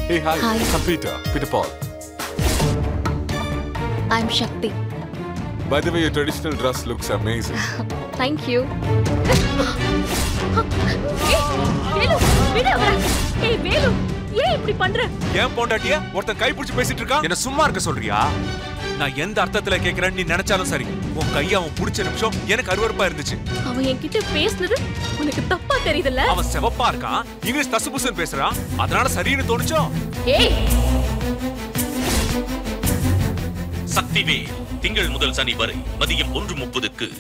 Hey, hi. Hi. I'm Peter. Peter Paul. I'm Sakthi By the way, your traditional dress looks amazing. Thank you Velu விடு அவரை ஏய் வேலு ஏன் இப்படி பண்ற ஏன் பொண்டாட்டிய ஒருத்தன் கை பிடிச்சு பேசிட்டு இருக்கான் என்ன சும்மா இருக்க சொல்றியா நான் எந்த அர்த்தத்துல கேக்குறேன்னு நீ நினைச்சாலும் சரி உன் கைய அவன் புடிச்ச நிமிஷம் எனக்கு அருவருப்பா இருந்துச்சு அவன் என்கிட்ட பேசுனது உனக்கு தப்பா தெரியுதுல்ல அவன் செவப்பா இருக்கான் இங்கிலீஷ் தசு புசுன்னு பேசுறான் அதனால சரின்னு தோணுச்சோ ஏய் சக்திவேல் திங்கள் முதல் சனி வரை மதியம் ஒன்று முப்பதுக்கு